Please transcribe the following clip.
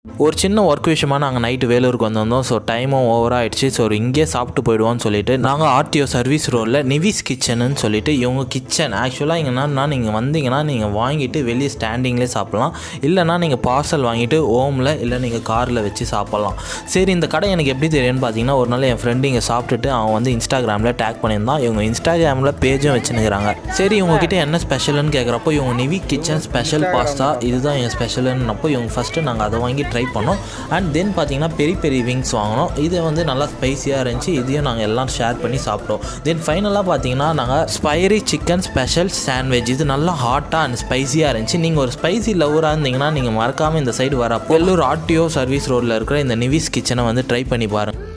ஒரு சின்ன ஒர்க் விஷயமா நாங்கள் நைட்டு வேலூருக்கு வந்திருந்தோம் ஸோ டைமும் ஓவராக ஆயிடுச்சு ஸோ இங்கேயே சாப்பிட்டு போயிடுவோம்னு சொல்லிட்டு நாங்கள் ஆர்டிஓ சர்வீஸ் ரோடில் நிவிஸ் கிச்சனுன்னு சொல்லிட்டு இவங்க கிச்சன் ஆக்சுவலாக இங்கே என்னன்னா நீங்கள் வந்தீங்கன்னா நீங்கள் வாங்கிட்டு வெளியே ஸ்டாண்டிங்லேயே சாப்பிட்லாம் இல்லைனா நீங்கள் பார்சல் வாங்கிட்டு ஹோமில் இல்லை நீங்கள் காரில் வச்சு சாப்பிட்லாம் சரி இந்த கடை எனக்கு எப்படி தெரியும்னு பார்த்தீங்கன்னா ஒரு நாள் என் ஃப்ரெண்டு இங்கே சாப்பிட்டுட்டு அவன் வந்து இன்ஸ்டாகிராமில் டேக் பண்ணியிருந்தான் இவங்க இன்ஸ்டாகிராமில் பேஜும் வச்சுன்னுக்கிறாங்க சரி இவங்ககிட்ட என்ன ஸ்பெஷல்னு கேட்குறப்போ இவங்க நிவி கிச்சன் ஸ்பெஷல் பாஸ்தா இதுதான் என் ஸ்பெஷலுன்னப்போ இவங்க ஃபஸ்ட்டு நாங்கள் அதை வாங்கி ட்ரை பண்ணோம் அண்ட் தென் பார்த்தீங்கன்னா பெரிய பெரிய விங்ஸ் வாங்கினோம் இது வந்து நல்லா ஸ்பைசியாக இருந்துச்சு இதையும் நாங்கள் எல்லாம் ஷேர் பண்ணி சாப்பிட்டோம் தென் ஃபைனலாக பார்த்தீங்கன்னா நாங்கள் ஸ்பைரி சிக்கன் ஸ்பெஷல் சாண்ட்விச் இது நல்லா ஹாட்டாக அண்ட் ஸ்பைசியாக இருந்துச்சு நீங்கள் ஒரு ஸ்பைசி லவராக இருந்தீங்கன்னா நீங்கள் மறக்காமல் இந்த சைடு வரப்போ வெள்ளூர் ஆர்டிஓ சர்வீஸ் ரோட்டில் இருக்கிற இந்த நிவிஸ் கிச்சனை வந்து ட்ரை பண்ணி பாருங்கள்